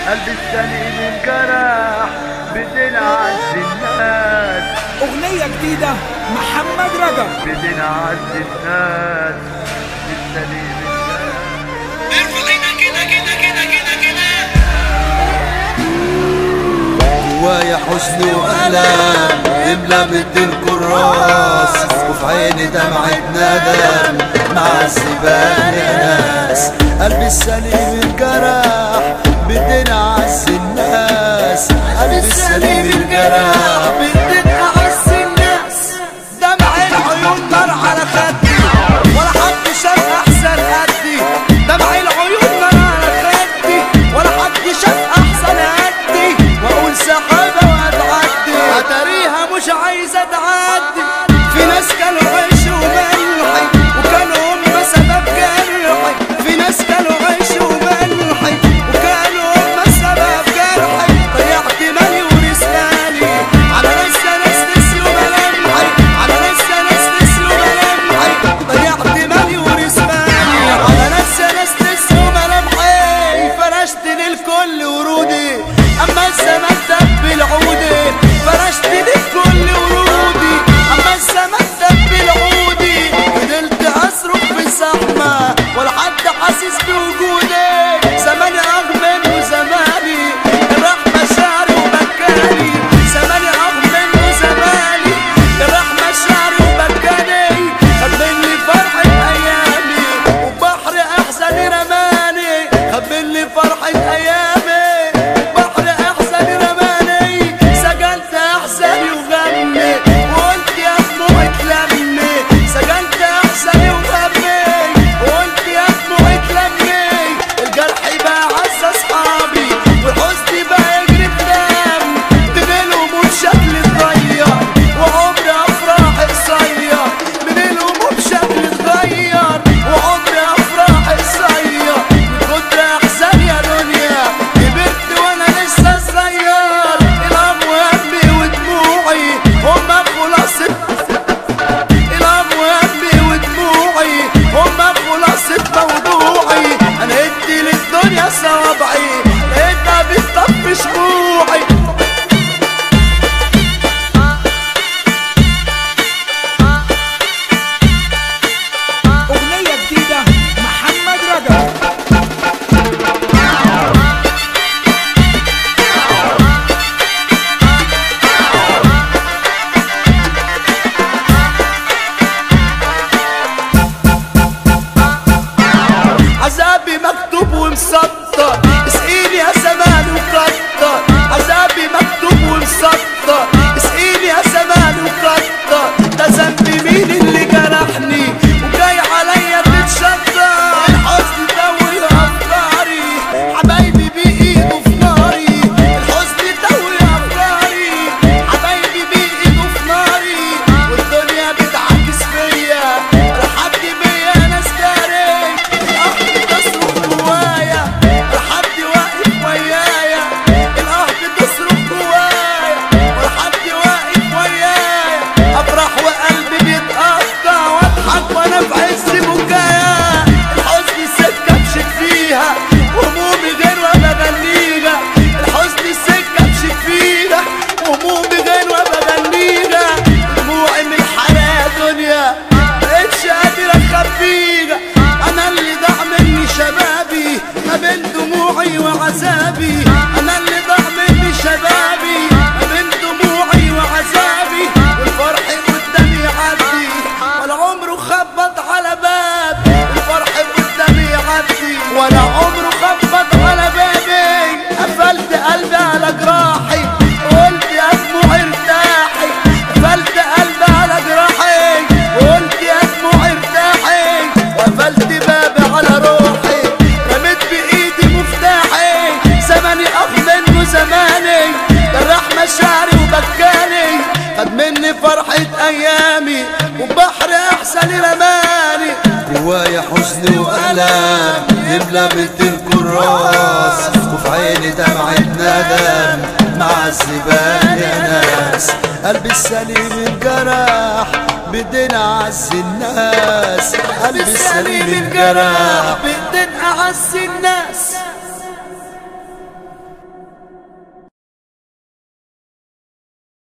قلبي السليم انجرح بدين عز الناس أغنية جديدة محمد رجب بدين عز الناس السليم انجرح جوايا حزن وألم يملى بدي الكراس وفي عيني دمعة ندم مع الزبال يا ناس قلبي السليم انجرح بدي نعز الناس قلبي السليم انجرح بدي نعز الناس دمع العيون نار على خدي ولا حد شاف احسن قدي دمع العيون نار على خدي ولا حد شاف احسن قدي واقول سحابه وهتعدي اتاريها مش عايزه تعدي في ناس كانوا عيش وملحي وكانوا هم سبب جرحي في ناس كانوا عيش وملحي وكانوا هم سبب جرحي ضيعت مالي ورسالي على ناس ناس نسيوا ملامحي على ناس ناس نسيوا ملامحي ضيعت مالي ورسالي على ناس ناس نسيوا ملامحي فرشت للكل ورودي اما الزمان دب العودي فرشت للكل ورودي اما الزمان دب العودي فضلت اصرخ في زحمه ولا حد حاسس بوجودي زماني اغمن وزماني راح مشاعري ومكاني زماني اغمن وزماني راح مشاعري ومكاني خد مني فرحة ايامي وبحر احزاني رماني خد مني فرحة ايامي بحر احزاني رماني سجنت احزاني وغمي وقلت يا دموعي تلمي سجنت احزاني وغمي وقلت يا دموعي تلمي الجرح بقى عز اصحابي والحزن بقى يجري في دم من الهموم شكلي اتغير وعمري افراح قصير من الهموم شكلي اتغير وعمري افراح قصير من كتر احزان يا دنيا كبرت وانا لسه صغير الام وهمي ودموعي هما خلاصة الام وهمي ودموعي هما خلاصة موضوعي انا ادي للدنيا صوابعي لقيتها بتطفي شموعي أغنية جديدة محمد رجب عذابي مكتوب ومسطر اسقيني يا زمان وكتر عذابي مكتوب ومسطر اسقيني يا زمان وكتر ده ذنب مين اللي جرحني وجاي عليا تتشطر الحزن دوي افكاري حبايبي بايده في ناري الحزن دوي افكاري حبايبي بايده في ناري والدنيا بتعكس فيا لحد بيا ناس داري القهر تصرخ جوايا لحد واقف ويايا القهر تصرخ جوايا ولحد واقف ويايا افرح وقلبي بيتقطع واضحك وانا في عز بكايا الحزن سكه مشيت فيها وهمومي غير وانا بغنيها الحزن سكه مشيت فيها وهمومي غير وانا بغنيها دموعي من الحياه دنيا مبقتش قادر اخبيها انا اللي ضاع مني شبابي ما بين دموعي وعذابي انا اللي ضاع مني شبابي ما بين دموعي وعذابي والفرح قدامي يعدي ولا عمره خبط على بابي الفرح قدامي يعدي ولا عمره خبط على بابي قفلت قلبي على جراحي قلت يا دموعي ارتاحي قفلت قلبي على جراحي قلت يا دموعي ارتاحي وقفلت بابي على روحي رميت بايدي مفتاحي زماني اغمن وزماني جرح مشاعري وبكاني خد مني فرحة ايامي وبحر احسن رماني جوايا حزن والام يملى بيت الكراس وفي عيني دمعة ندم مع الزبال يا ناس قلبي السليم انجرح بدين اعز الناس قلبي السليم انجرح بدين اعز الناس